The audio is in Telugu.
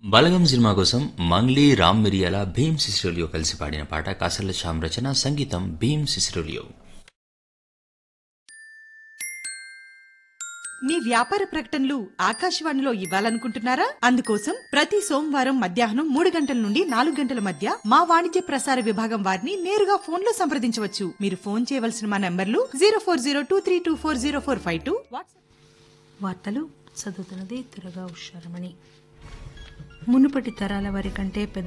బలగం సినిమా కోసం మంగ్లీ రామ్ మిరియాల భీమ్ సిసిరోలియో కలిసి పాడిన పాట కాసర్ల శ్యామ్ రచన సంగీతం భీమ్ సిసిరోలియో మీ వ్యాపార ప్రకటనలు ఆకాశవాణిలో ఇవ్వాలనుకుంటున్నారా అందుకోసం ప్రతి సోమవారం మధ్యాహ్నం మూడు గంటల నుండి నాలుగు గంటల మధ్య మా వాణిజ్య ప్రసార విభాగం వారిని నేరుగా ఫోన్ లో సంప్రదించవచ్చు మీరు ఫోన్ చేయవలసిన మా నంబర్లు zero four zero two three two four zero four five two వార్తలు చదువుతున్నది త్వరగా ఉషారమణి మునుపటి తరాల వారి కంటే పెద్ద